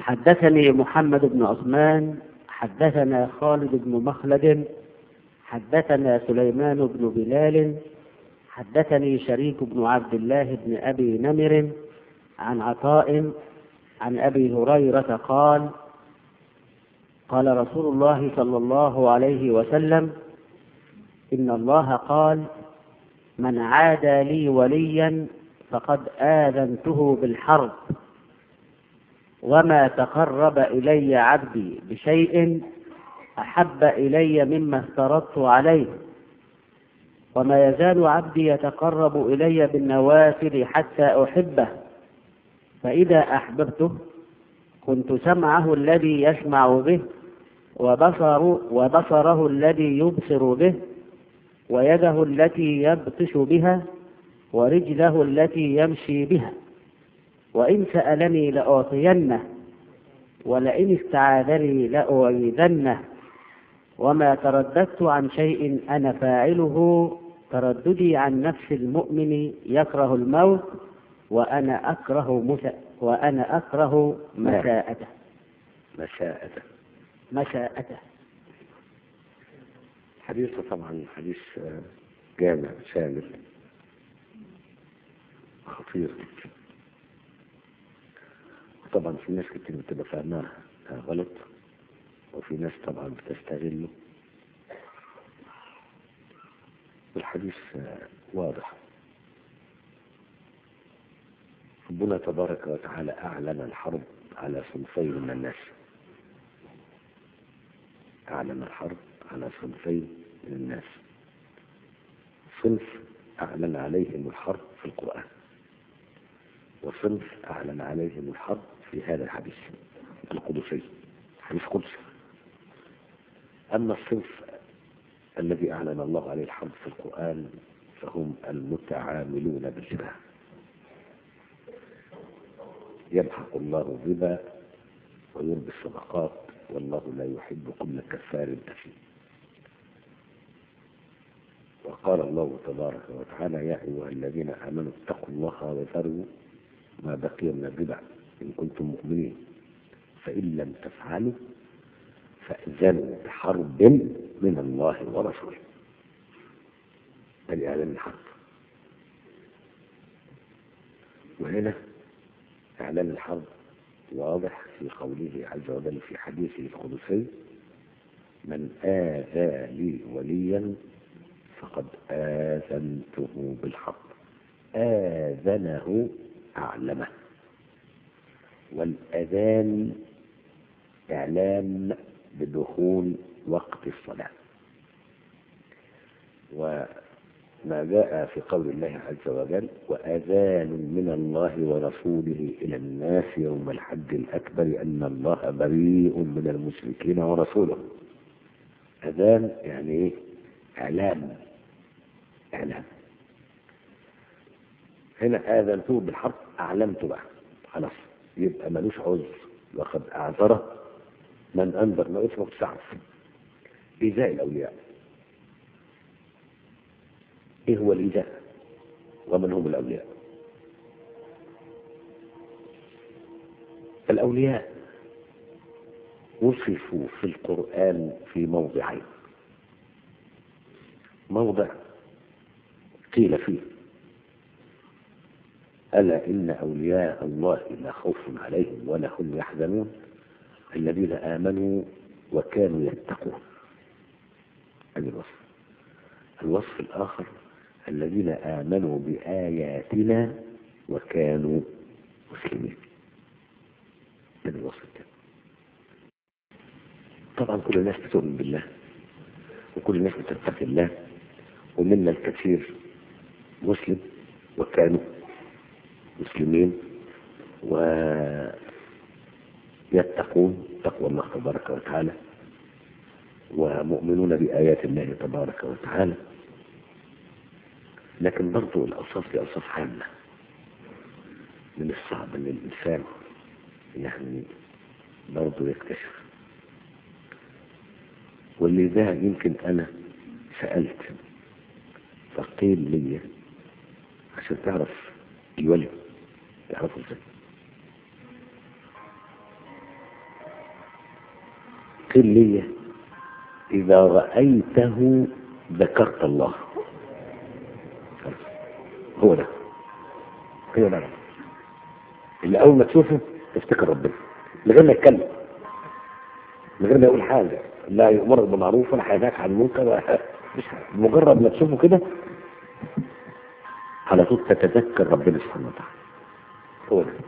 حدثني محمد بن عثمان حدثنا خالد بن مخلد حدثنا سليمان بن بلال حدثني شريك بن عبد الله بن أبي نمر عن عطاء عن أبي هريرة قال قال رسول الله صلى الله عليه وسلم إن الله قال من عادى لي وليا فقد آذنته بالحرب وما تقرب إلي عبدي بشيء أحب إلي مما افترضت عليه وما يزال عبدي يتقرب إلي بالنوافل حتى أحبه فإذا أحببته كنت سمعه الذي يسمع به وبصر وبصره الذي يبصر به ويده التي يبطش بها ورجله التي يمشي بها وإن سألني لأعطينه ولئن استعاذني لأعيذنه وما ترددت عن شيء أنا فاعله ترددي عن نفس المؤمن يكره الموت وأنا أكره مسا وأنا أكره مساءته مساءته مساءته حديث طبعا حديث جامع شامل خطير طبعا في ناس كتير بتبقى فاهمها غلط وفي ناس طبعا بتستغله الحديث واضح ربنا تبارك وتعالى أعلن الحرب على صنفين من الناس أعلن الحرب على صنفين من الناس صنف أعلن عليهم الحرب في القرآن وصنف أعلن عليهم الحرب في هذا الحديث القدسي حديث قدسي أما الصنف الذي أعلن الله عليه الحرب في القرآن فهم المتعاملون بالربا يمحق الله الربا ويربي الصدقات والله لا يحب كل كفار أثيم وقال الله تبارك وتعالى يا أيها الذين آمنوا اتقوا الله وذروا ما بقي من الربا إن كنتم مؤمنين فإن لم تفعلوا فأذنوا بحرب من الله ورسوله هذه إعلان الحرب وهنا إعلان الحرب واضح في قوله عز وجل في حديثه القدسي من آذى لي وليا فقد آذنته بالحرب آذنه أعلمه والأذان إعلام بدخول وقت الصلاة وما جاء في قول الله عز وجل وأذان من الله ورسوله إلى الناس يوم الحج الأكبر أن الله بريء من المشركين ورسوله أذان يعني إيه؟ إعلام إعلام هنا آذنته بالحرب أعلمته بقى خلاص يبقى ملوش عذر وقد أعذره من أنذر ما اسمه تعرف إيذاء الأولياء إيه هو الإيذاء ومن هم الأولياء الأولياء وصفوا في القرآن في موضعين موضع قيل فيه ألا إن أولياء الله لا خوف عليهم ولا هم يحزنون الذين آمنوا وكانوا يتقون هذا الوصف الوصف الآخر الذين آمنوا بآياتنا وكانوا مسلمين هذا الوصف الثاني طبعا كل الناس بتؤمن بالله وكل الناس بتتقي الله ومنا الكثير مسلم وكانوا مسلمين ويتقون تقوى الله تبارك وتعالى ومؤمنون بآيات الله تبارك وتعالى لكن برضو الأوصاف دي أوصاف عامة من الصعب أن الإنسان يعني برضو يكتشف واللي ده يمكن أنا سألت فقيل لي عشان تعرف الولي تعرفه ازاي قيل لي إذا رأيته ذكرت الله هو ده هو ده اللي أول ما تشوفه تفتكر ربنا من غير ما يتكلم من غير ما يقول حاجة لا يأمرك بالمعروف ولا حينهاك عن المنكر ولا مش حاجة. مجرد ما تشوفه كده على طول تتذكر ربنا سبحانه وتعالى هو ده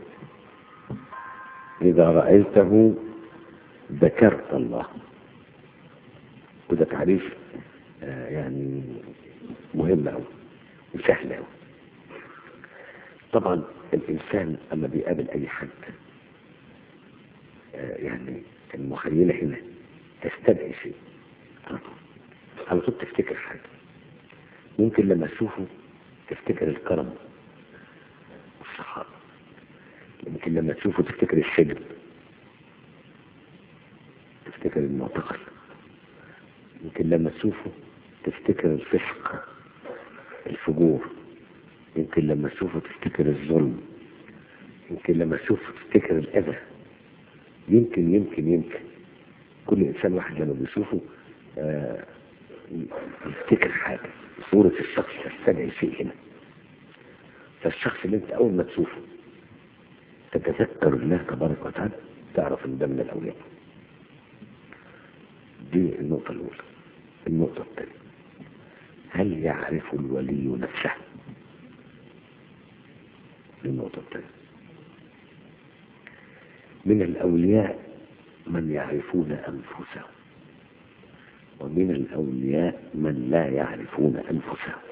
إذا رأيته ذكرت الله وده تعريف آه، يعني مهم أوي وسهل أوي طبعا الإنسان أما بيقابل أي حد آه، يعني المخيلة هنا تستدعي شيء على طول على طول تفتكر حاجة ممكن لما تشوفه تفتكر الكرم والسخاء يمكن لما تشوفه تفتكر السجن تفتكر المعتقل يمكن لما تشوفه تفتكر الفسق الفجور يمكن لما تشوفه تفتكر الظلم يمكن لما تشوفه تفتكر الأذى يمكن يمكن يمكن كل إنسان واحد لما بيشوفه آه، يفتكر حاجة صورة الشخص تستدعي شيء هنا فالشخص اللي انت أول ما تشوفه تتذكر الله تبارك وتعالى تعرف ان ده من الأولياء دي النقطة الأولى النقطة الثانية هل يعرف الولي نفسه دي النقطة الثانية من الأولياء من يعرفون أنفسهم ومن الأولياء من لا يعرفون أنفسهم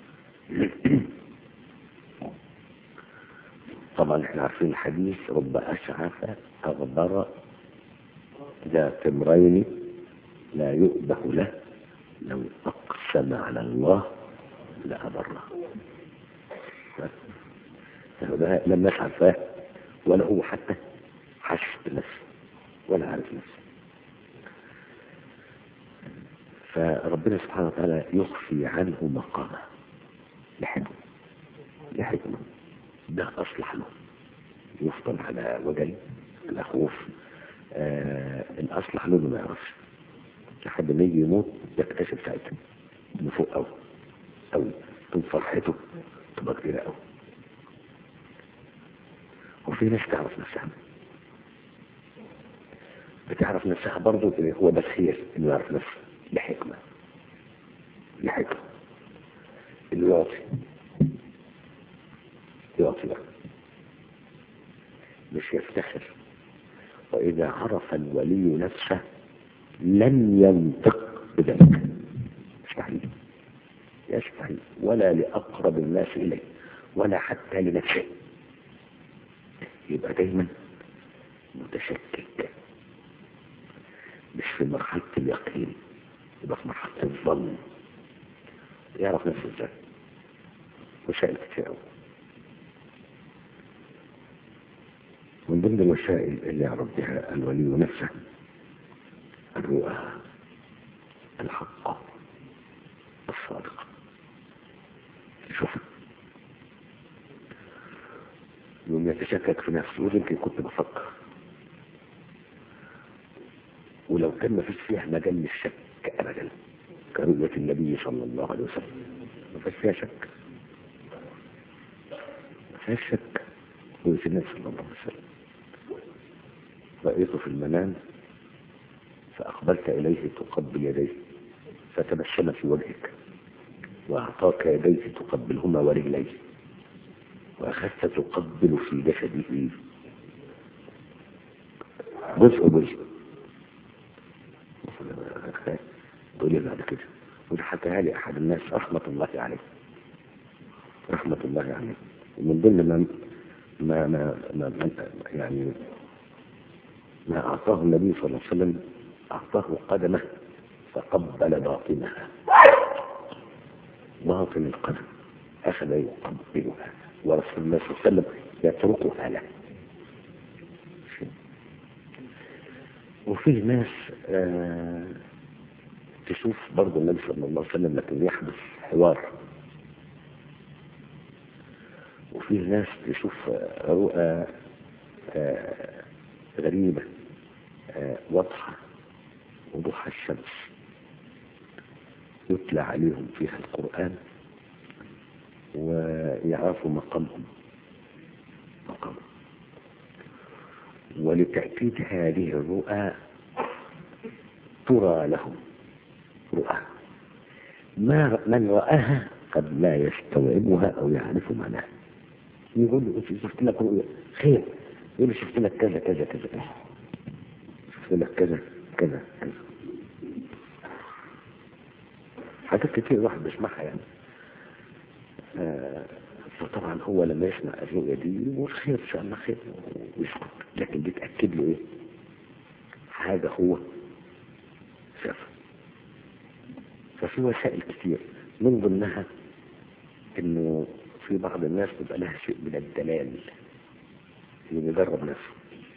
طبعا احنا عارفين الحديث رب أشعث أغبر ذا تمرين لا يؤبه له لو أقسم على الله لأبره فده لم يفعل فاه ولا هو حتى حس بنفسه ولا عارف نفسه فربنا سبحانه وتعالى يخفي عنه مقامه لحكمة لحكمة ده أصلح له يفضل على وجل الأخوف آه الأصلح له إنه ما يعرفش لحد ما يجي يموت يكتشف ساعتها إنه فوق أوي أوي تكون فرحته تبقى كبيرة أوي وفي ناس تعرف نفسها بتعرف نفسها برضه إن هو بس هي انه يعرف نفسه لحكمة لحكمة انه يعطي يعطي بقى مش يفتخر وإذا عرف الولي نفسه لم ينطق بذلك يستحيل يستحيل ولا لأقرب الناس إليه ولا حتى لنفسه يبقى دايما متشكك مش في مرحلة اليقين يبقى في مرحلة الظن يعرف نفسه ازاي وسائل كتير قوي من ضمن الوسائل اللي يعرف بها الولي نفسه الرؤى الحقة الصادقة شوف يوم يتشكك في نفسه يقول يمكن كنت بفكر ولو كان ما فيش فيها مجال للشك ابدا كرؤية النبي صلى الله عليه وسلم ما فيش فيها شك ما فيهاش شك رؤية النبي صلى الله عليه وسلم رأيته في المنام فأقبلت إليه تقبل يديه فتبسم في وجهك وأعطاك يديه تقبلهما ورجليه وأخذت تقبل في جسده جزء جزء تقول لي بعد كده ودي حكاها لي أحد الناس رحمة الله عليه رحمة الله عليه ومن ضمن ما ما ما, ما, ما يعني ما أعطاه النبي صلى الله عليه وسلم أعطاه قدمه فقبل باطنها باطن القدم أخذ يقبلها ورسول الله صلى الله عليه وسلم يتركها له وفي ناس آه تشوف برضه النبي صلى الله عليه وسلم لكن يحدث حوار وفي ناس تشوف رؤى آه غريبة آه واضحة وضوح الشمس يتلى عليهم فيها القرآن ويعرفوا مقامهم مقامهم ولتأكيد هذه الرؤى ترى لهم رؤى ما من رآها قد لا يستوعبها أو يعرف معناها يقول له "أنت شفت لك رؤيا خير يقول له شفت لك كذا كذا كذا شفت لك كذا كذا كذا حاجات كتير الواحد بيسمعها يعني آه، فطبعا هو لما يسمع الرؤيا دي يقول خير ان شاء الله خير ويسكت لكن بتاكد له ايه حاجه هو شافها ففي وسائل كتير من ضمنها انه في بعض الناس بيبقى لها شيء من الدلال انه يجرب نفسه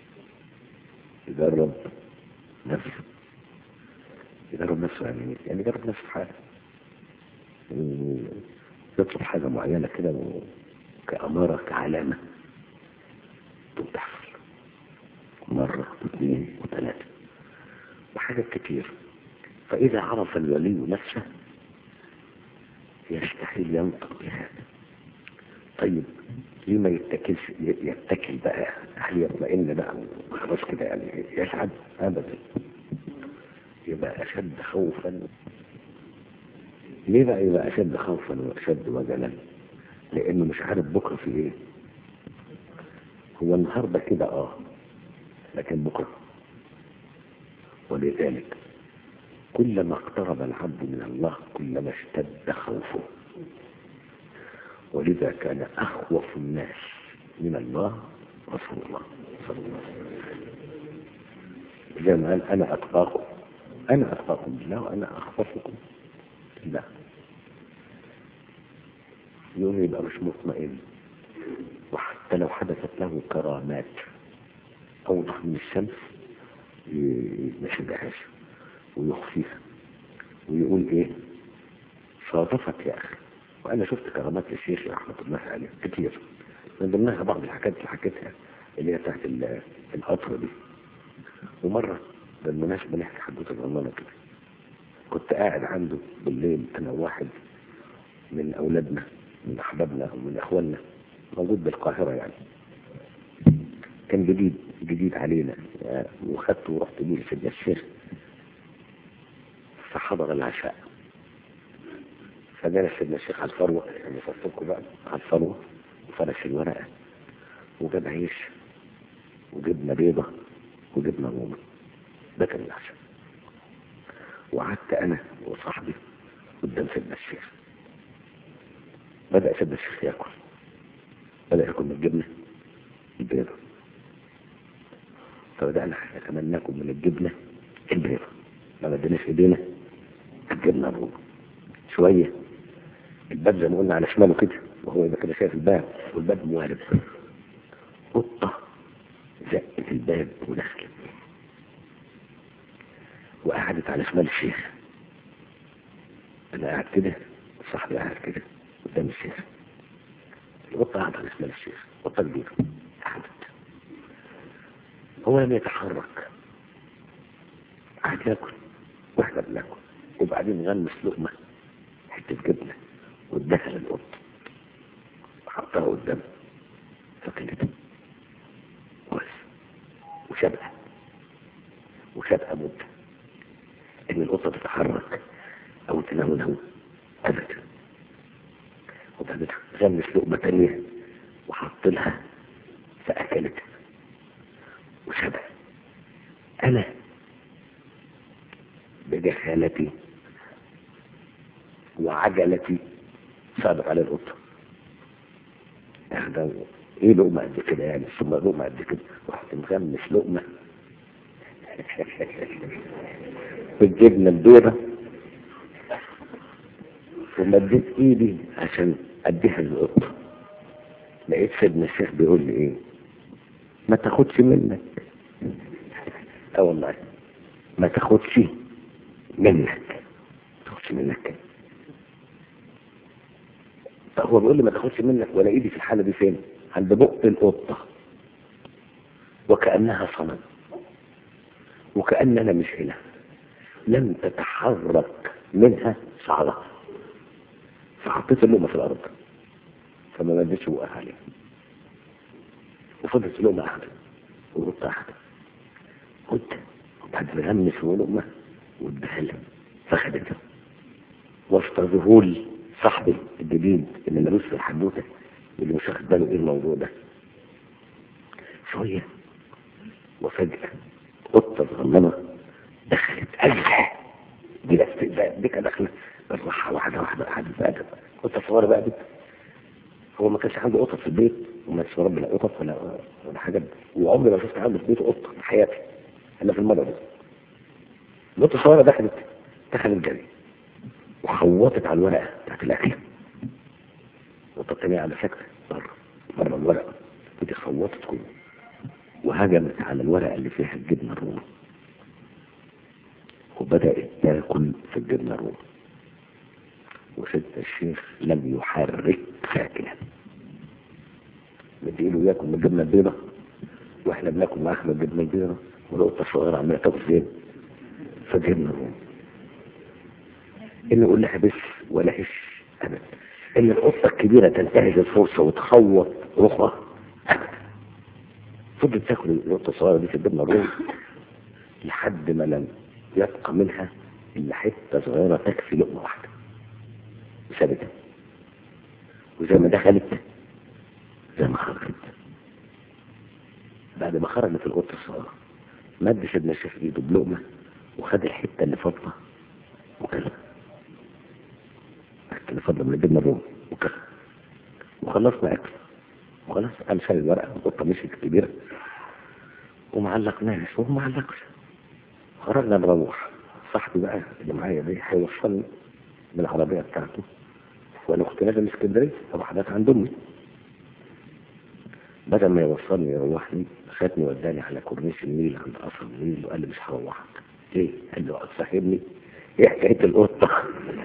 يجرب نفسه يجرب نفسه يعني إيه؟ يعني يجرب نفسه في حاجه يعني يطلب حاجة معينة كده و- كأمارة كعلامة تقوم تحصل مرة واثنين وثلاثة وحاجات كتير فإذا عرف الولي نفسه يستحيل ينطق بهذا طيب ليه ما يتكلش ي- يتكل بقى هل يطمئن بقى خلاص كده يعني يسعد ابدا يبقى اشد خوفا ليه بقى يبقى اشد خوفا واشد وجلا لانه مش عارف بكره في ايه هو النهارده كده اه لكن بكره ولذلك كلما اقترب العبد من الله كلما اشتد خوفه ولذا كان أخوف الناس من الله رسول الله صلى الله عليه وسلم زي ما قال أنا أتقاكم أنا أتقاكم بالله وأنا أخوفكم بالله يوم يبقى مش مطمئن وحتى لو حدثت له كرامات أوضح من الشمس ي- ما يشجعهاش ويخفيها ويقول إيه صادفت يا أخي وأنا شفت كرامات للشيخ رحمة الله عليه كتير من ضمنها بعض الحاجات اللي حكيتها اللي هي تحت ال- القطر دي ومرة بالمناسبة نحكي حدوثة صغننة كده كنت قاعد عنده بالليل أنا واحد من أولادنا من أحبابنا أو من إخواننا موجود بالقاهرة يعني كان جديد جديد علينا آه، وخدته ورحت بيه لسيدنا الشيخ فحضر العشاء فجلس سيدنا الشيخ على الفروة يعني فصلكم بقى على الفروة وفرش الورقة وجاب عيش وجبنة بيضة وجبنة رومي ده كان العشاء وقعدت أنا وصاحبي قدام سيدنا الشيخ بدأ سيدنا الشيخ ياكل بدأ ياكل من الجبنة البيضة فبدأنا احنا كمان ناكل من الجبنة البيضة ما بدناش ايدينا الجبنة الرومي شوية الباب زي ما قلنا على شماله كده وهو يبقى كده شايف الباب والباب موارب قطة زقت الباب ودخلت وقعدت على شمال الشيخ انا قاعد كده صاحبي قاعد كده قدام الشيخ القطة قاعدة على شمال الشيخ قطة كبيرة قعدت هو لم يتحرك قعد ياكل واحنا بناكل وبعدين غمس لقمة حتة جبنة واداها للقط وحطها قدامه فكلت كويس وشبع وشبع مدة ان القطة تتحرك او تناوله ابدا وبعدين غمس لقمة تانية وحط لها فاكلت وشبع انا بجهالتي وعجلتي صادق على القطة يعني ايه لقمة قد كده يعني ثم لقمة قد كده رحت مغمس لقمة بالجبنة البيضة ومديت ايدي عشان اديها للقطة لقيت سيدنا الشيخ بيقول لي ايه ما تاخدش منك اه والله ما تاخدش منك ما تاخدش منك فهو بيقول لي ما تاخدش منك ولا ايدي في الحالة دي فين عند بق القطة وكأنها صنم وكأن انا مش هنا لم تتحرك منها شعرها فحطيت اللقمة في الأرض فما مدتش بقها عليها وفضلت اللقمة قاعدة وقلت قاعدة قلت وبعد ما غمس ولقمة واداها لها فخدتها وسط ذهول صاحبي الجديد اللي ملوش في الحدوته اللي مش واخد باله ايه الموضوع ده شويه وفجأة قطة صغننة دخلت أجهة دي استقبال دي كانت داخلة بالراحة واحدة واحدة قعدت بقى قطة صغيرة بقى بنت هو ما كانش عنده قطط في البيت وما كانش ربي لا قطط ولا ولا حاجة وعمري ما شفت عنده في بيته قطة في حياتي إلا في المرة دي القطة الصغيرة دخلت دخلت جري وخوطت على الورقة بتاعت الأكل القطة التانية على سكتة بره بره الورقة ودي خوطت كله وهجمت على الورقة اللي فيها الجبنة الرومي وبدأت تاكل في الجبنة الرومي وسيدنا الشيخ لم يحرك ساكنا مديله ياكل من الجبنة البيضة واحنا بناكل معاه من الجبنة البيضة والقطة الصغيرة عمالة تاكل فين؟ في الجبنة الرومي إن يقول لها بس ولا هش أبدا إن القطة الكبيرة تنتهز الفرصة وتخوط أخرى أبدا فضلت تاكل القطة الصغيرة دي في الجبنة الرومي لحد ما لم يبقى منها إلا حتة صغيرة تكفي لقمة واحدة وسابتها وزي ما دخلت زي ما خرجت بعد ما خرجت القطة الصغيرة مد سيدنا الشيخ ايده بلقمة وخد الحتة اللي فاضلة وكلها الحتة اللي فاضلة من الجبنة الرومي وكلها وخلصنا أكل وخلاص قام شال الورقة القطة مشيت كبيرة ومعلق ناس وهو معلقش خرجنا نروح صاحبي بقى اللي معايا ده هيوصلني بالعربية بتاعته وانا كنت نازل اسكندريه فبحضرتك عند امي بدل ما يوصلني يروحني خدني وداني على كورنيش النيل عند قصر النيل وقال لي مش هروحك ليه؟ قال له صاحبني ايه حكايه القطه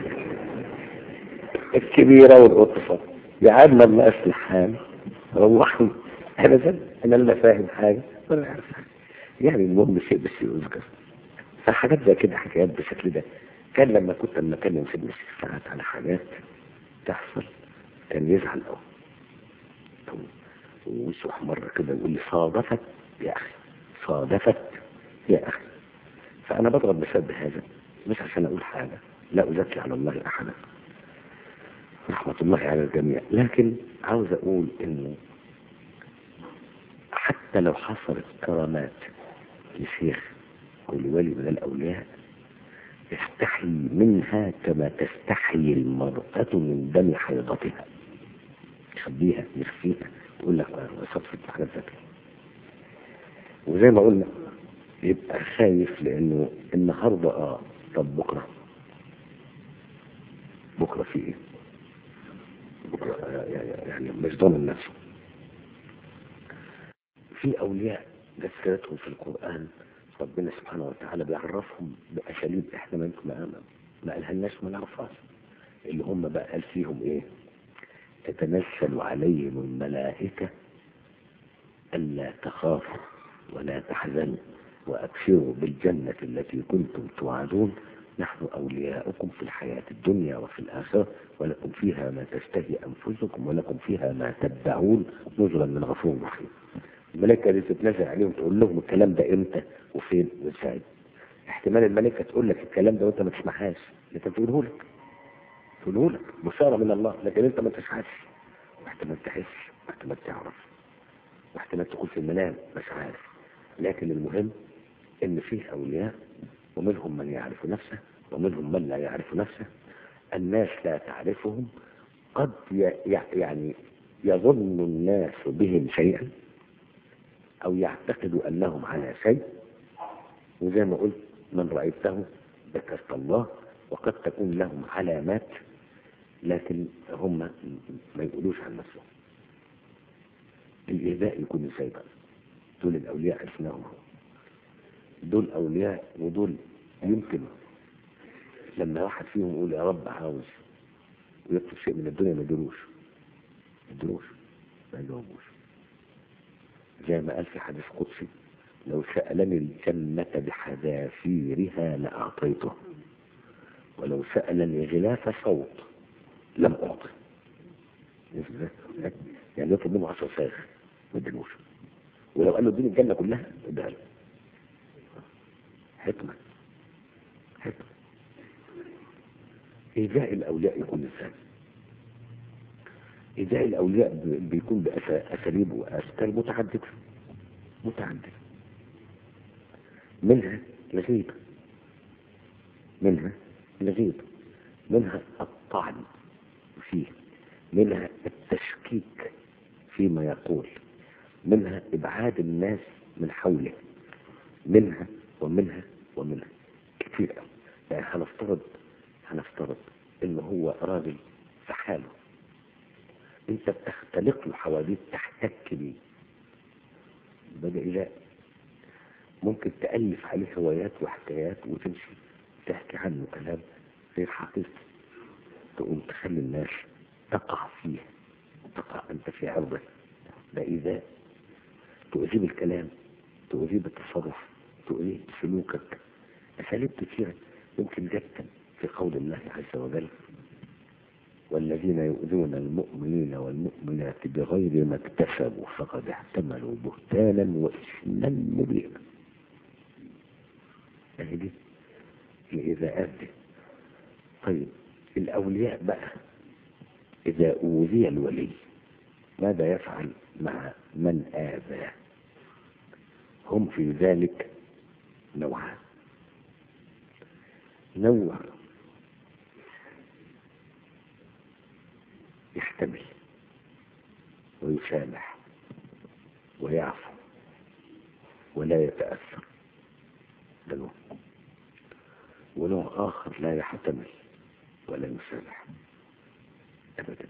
الكبيره والقطه يعادنا الله اصلح حالي روحني انا زل انا لا فاهم حاجه ولا عارف حاجه يعني المهم شيء بس يذكر فحاجات زي كده حكايات بالشكل ده كان لما كنت لما اكلم سيدنا الشيخ ساعات على حاجات تحصل كان يزعل قوي ويصح مرة كده يقول لي صادفت يا أخي صادفت يا أخي فأنا بضرب مثال بهذا مش عشان أقول حاجة لا أزكي على الله أحدا رحمة الله على الجميع لكن عاوز أقول إنه حتى لو حصلت كرامات لشيخ أو لولي من الأولياء يستحي منها كما تستحي المرأة من دم حيضتها يخبيها يخفيها يقول لك صدفة حاجات زي كده وزي ما قلنا يبقى خايف لانه النهارده اه طب بكره بكره في ايه؟ بكره يعني مش ضامن نفسه في اولياء جت سيرتهم في القران ربنا سبحانه وتعالى بيعرفهم بأساليب احنا ما ما ما قالهالناش ما نعرفهاش اللي هم بقى قال فيهم ايه تتنزل عليهم الملائكة ألا تخافوا ولا تحزنوا وأبشروا بالجنة التي كنتم توعدون نحن أولياؤكم في الحياة الدنيا وفي الآخرة ولكم فيها ما تشتهي أنفسكم ولكم فيها ما تدعون نزلا من غفور رحيم الملائكة دي تتنزل عليهم تقول لهم الكلام ده امتى وفين وازاي احتمال الملائكة تقول لك الكلام ده وانت ما تسمعهاش لكن تقوله لك تقوله لك بشارة من الله لكن انت ما تسمعش واحتمال تحس واحتمال تعرف واحتمال تقول في المنام مش عارف لكن المهم ان فيه اولياء ومنهم من يعرف نفسه ومنهم من لا يعرف نفسه الناس لا تعرفهم قد يعني يظن الناس بهم شيئا او يعتقد انهم على شيء وزي ما قلت من رأيته ذكرت الله وقد تكون لهم علامات لكن هم ما يقولوش عن نفسهم الإيذاء يكون ازاي بقى دول الأولياء عرفناهم دول أولياء ودول يمكن لما واحد فيهم يقول يا رب عاوز ويطلب شيء من الدنيا ما يدروش ما يدروش ما يجاوبوش زي ما قال في حديث قدسي لو سألني الجنة بحذافيرها لأعطيته ولو سألني غلاف صوت لم أعطي يعني يطلب منه عشر صاغ ما اديلوش ولو قال له اديني الجنة كلها اديها له حكمة حكمة إيذاء الأولياء يكون إزاي؟ إيذاء الأولياء ب- بيكون بأساليب وأشكال متعددة متعددة منها الغيبة منها الغيبة منها الطعن فيه منها التشكيك فيما يقول منها إبعاد الناس من حوله منها ومنها ومنها كتير قوي يعني هنفترض هنفترض ان هو راجل في حاله انت بتختلق له حواديت تحتك بيه بدأ إذا ممكن تألف عليه روايات وحكايات وتمشي تحكي عنه كلام غير حقيقي تقوم تخلي الناس تقع فيه تقع أنت في عرضه ده إيذاء تؤذيه بالكلام تؤذيه بالتصرف تؤذيه بسلوكك أساليب كثيرة يمكن جدا في قول الله عز وجل والذين يؤذون المؤمنين والمؤمنات بغير ما اكتسبوا فقد احتملوا بهتانا وإثما مبينا يعني دي الإذاءات دي طيب الأولياء بقى إذا أوذي الولي ماذا يفعل مع من آذاه هم في ذلك نوعان نوع يحتمل ويسامح ويعفو ولا يتأثر ده نوع ونوع آخر لا يحتمل ولا يسامح أبدا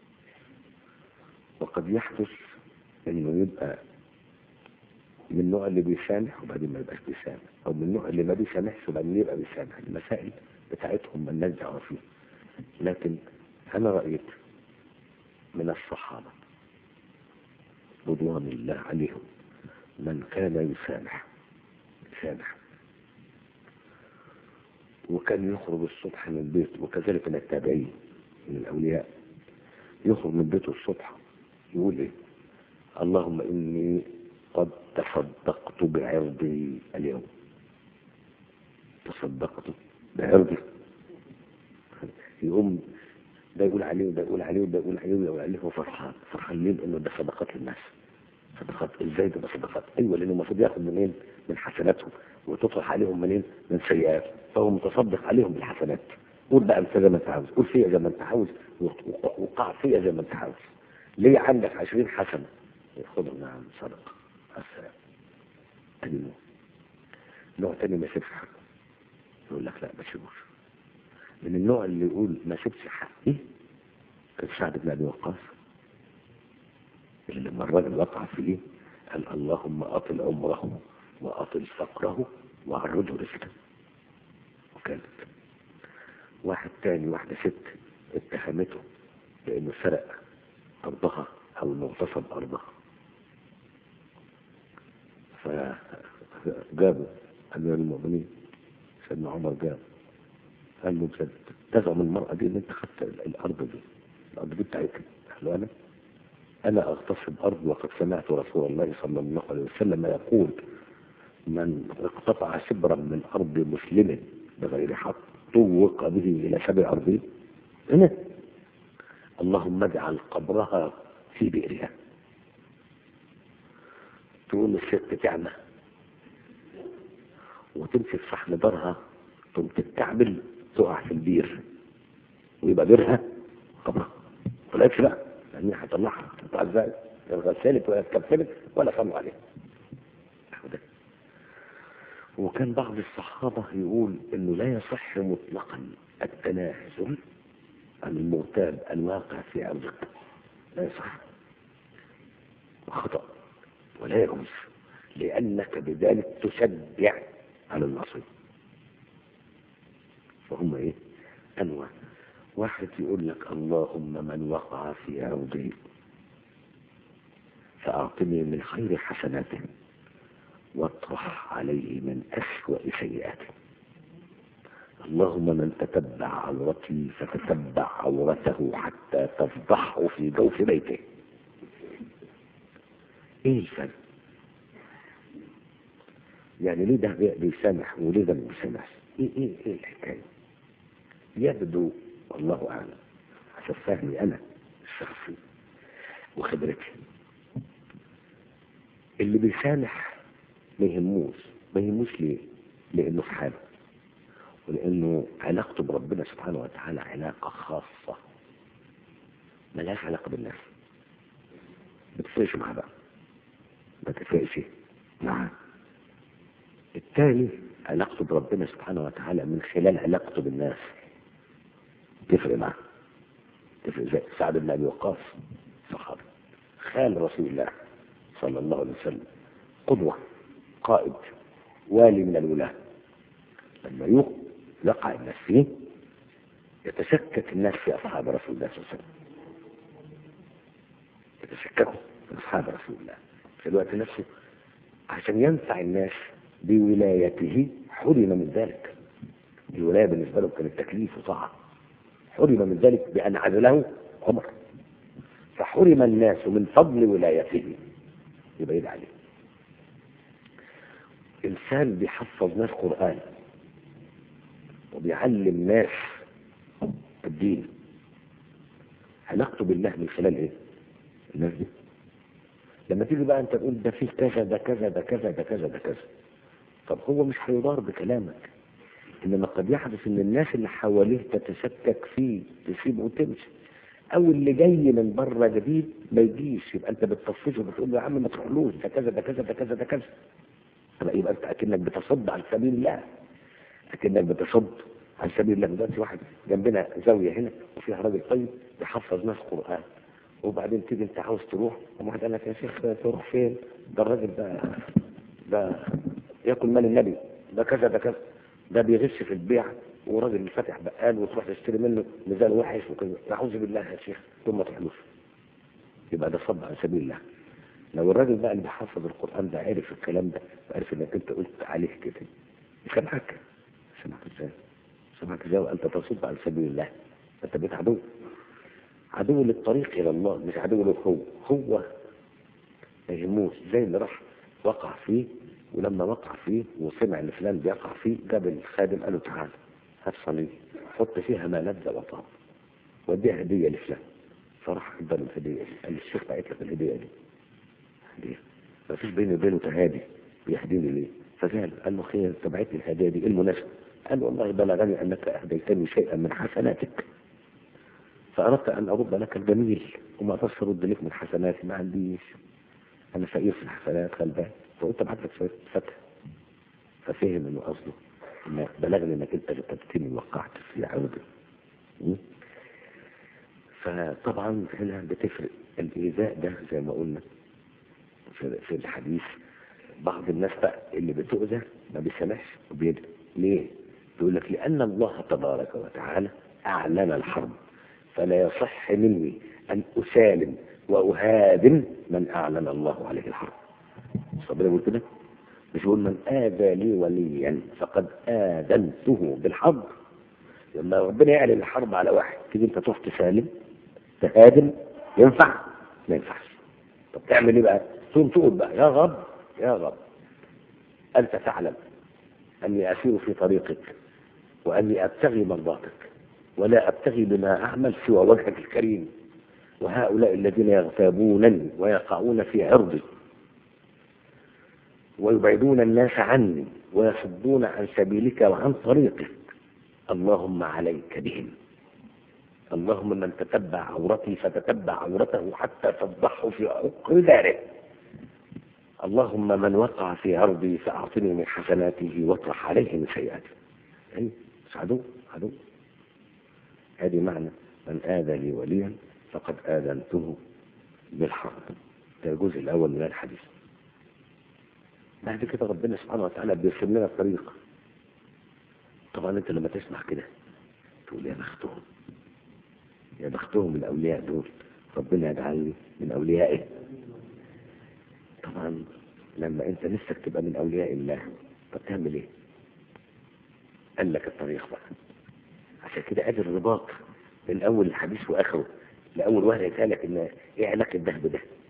وقد يحدث انه يبقى من النوع اللي بيسامح وبعدين ما يبقاش بيسامح او من النوع اللي ما بيسامحش وبعدين يبقى بيسامح المسائل بتاعتهم الناس دعوه فيها لكن انا رايت من الصحابه رضوان الله عليهم من كان يسامح يسامح وكان يخرج الصبح من البيت وكذلك من التابعين من الاولياء يخرج من بيته الصبح يقول ايه اللهم اني قد تصدقت بعرضي اليوم تصدقت بعرضي يقوم ده يقول عليه وده يقول عليه وده يقول عليه وده يقول عليه هو فرحان فرحان ليه لانه ده صدقات للناس صدقات ازاي ده صدقات ايوه لانه المفروض ياخد منين من حسناتهم وتطرح عليهم منين من سيئات فهو متصدق عليهم بالحسنات قول بقى انت زي ما انت عاوز قول فيا زي ما انت عاوز وقع فيا زي ما انت عاوز ليه عندك عشرين حسنة خدها نعم صدقة السلام ادي نوع نوع تاني ما يسيبش حقه يقول لك لا ما تسيبوش من النوع اللي يقول ما سيبش حقي كان سعد بن ابي وقاص اللي لما الراجل وقع فيه قال اللهم اطل عمره واطل فقره وعرضه رزقه وكانت واحد تاني واحدة ست اتهمته بانه سرق ارضها او انه اغتصب ارضها فجابوا امير المؤمنين سيدنا عمر جاب قال له بجد تزعم المرأة دي ان انت خدت الارض دي الارض دي بتاعتك قال له انا انا اغتصب ارض وقد سمعت رسول الله صلى الله عليه وسلم يقول من اقتطع شبرا من ارض مسلم بغير حق طوق به الى سبع ارضين هنا اللهم اجعل قبرها في بئرها تقوم الست تعمى وتمسك صحن دارها تقوم تتكعبل تقع في البير ويبقى بيرها قبرها طلعتش بقى لان هي هتطلعها تطلع ازاي الغسالة ولا اتكفلت ولا صلوا عليها وكان بعض الصحابة يقول انه لا يصح مطلقا التنازل عن المغتاب الواقع في عرضك لا يصح خطأ ولا يجوز لأنك بذلك تشجع على المعصية فهم ايه انواع واحد يقول لك اللهم من وقع في عرضي فأعطني من خير حسناته واطرح عليه من أسوأ سيئاته اللهم من تتبع عورتي فتتبع عورته حتى تفضحه في جوف بيته ايه الفرق يعني ليه ده بيسامح وليه ده ما بيسامحش ايه ايه ايه الحكايه يبدو والله اعلم حسب فهمي انا الشخصي وخبرتي اللي بيسامح ما يهموش ما يهموش ليه لانه في حاله ولانه علاقته بربنا سبحانه وتعالى علاقه خاصه ملهاش علاقه بالناس ما تفرقش معاه بقى ما تفرقش معاه الثاني علاقته بربنا سبحانه وتعالى من خلال علاقته بالناس تفرق معاه تفرق زي سعد بن ابي وقاص صحابي خال رسول الله صلى الله عليه وسلم قدوة قائد والي من الولاة لما يقع الناس فيه يتشكك الناس في أصحاب رسول الله صلى الله عليه وسلم يتشككوا في أصحاب رسول الله في الوقت نفسه عشان ينفع الناس بولايته حرم من ذلك الولاية بالنسبة له كانت تكليف وطاعة حرم من ذلك بأن عزله عمر فحرم الناس من فضل ولايته يبعد عليه إنسان بيحفظ ناس قرآن وبيعلم ناس الدين علاقته بالله من خلال ايه الناس دي لما تيجي بقى انت تقول ده فيه كذا ده كذا ده كذا ده كذا ده كذا طب هو مش هيضار بكلامك انما قد يحدث ان الناس اللي حواليه تتشكك فيه تسيبه وتمشي او اللي جاي من بره جديد ما يجيش يبقى انت بتطفشه بتقول له يا عم ما تروحلوش ده كذا ده كذا ده كذا ده كذا يبقى يبقى انت اكنك بتصد عن سبيل الله اكنك بتصد عن سبيل الله دلوقتي واحد جنبنا زاويه هنا وفيها راجل طيب بيحفظ ناس قران وبعدين تيجي انت عاوز تروح واحد قال لك يا شيخ تروح فين؟ ده الراجل ده ده ياكل مال النبي ده كذا ده كذا ده بيغش في البيع وراجل فاتح بقال وتروح تشتري منه ميزان وحش وكذا اعوذ بالله يا شيخ ثم تحلف يبقى ده صد عن سبيل الله لو الراجل بقى اللي بيحفظ القران ده عرف الكلام ده عرف انك انت قلت عليه كده يسامحك سامحك ازاي؟ سامحك ازاي وانت تصد عن سبيل الله انت بقيت عدو عدو للطريق الى الله مش عدو له هو هو ما يهموش زي اللي راح وقع فيه ولما وقع فيه وسمع ان فلان بيقع فيه جاب الخادم قال له تعال هات صينيه حط فيها ما لذ وطاب وديها هديه لفلان فراح ادى له الهديه دي قال الشيخ بعت لك الهديه دي هديه ما فيش بيني وبينه تهادي بيهديني ليه فقال قال له خير انت بعت لي الهديه دي ايه المناسبه قال والله بلغني انك اهديتني شيئا من حسناتك فاردت ان ارد لك الجميل وما اقدرش ارد لك من حسناتي ما عنديش انا فقير في الحسنات غلبان فقلت ابعت لك شويه فتح ففهم انه قصده ان بلغني انك انت كتبتني وقعت في عودي فطبعا هنا بتفرق الايذاء ده زي ما قلنا في, في الحديث بعض الناس بقى اللي بتؤذى ما بيسامحش وبيدعي ليه؟ بيقول لك لان الله تبارك وتعالى اعلن الحرب فلا يصح مني ان اسالم واهادم من اعلن الله عليه الحرب ربنا يقول كده مش يقول من آذى لي وليا فقد آذنته بالحرب لما ربنا يعلن الحرب على واحد تيجي انت تروح تسالم تهادم ينفع؟ ما ينفعش طب تعمل ايه بقى؟ تقوم تقول بقى يا رب يا رب انت تعلم اني اسير في طريقك واني ابتغي مرضاتك ولا ابتغي بما اعمل سوى وجهك الكريم وهؤلاء الذين يغتابونني ويقعون في عرضي ويبعدون الناس عني ويصدون عن سبيلك وعن طريقك اللهم عليك بهم اللهم من تتبع عورتي فتتبع عورته حتى تفضحه في عقر داره اللهم من وقع في عرضي فأعطني من حسناته واطرح عليه من سيئاته أي مش عدو عدو هذه معنى من آذى لي وليا فقد آذنته بالحرب ده الجزء الأول من الحديث بعد كده ربنا سبحانه وتعالى بيرسم لنا الطريق طبعا انت لما تسمع كده تقول يا بختهم يا بختهم الاولياء دول ربنا يجعلني من اوليائه طبعا لما انت نفسك تبقى من اولياء الله طب تعمل ايه قال لك الطريق بقى عشان كده ادي الرباط من اول الحديث واخره لاول واحد يسالك ان ايه علاقه ده بده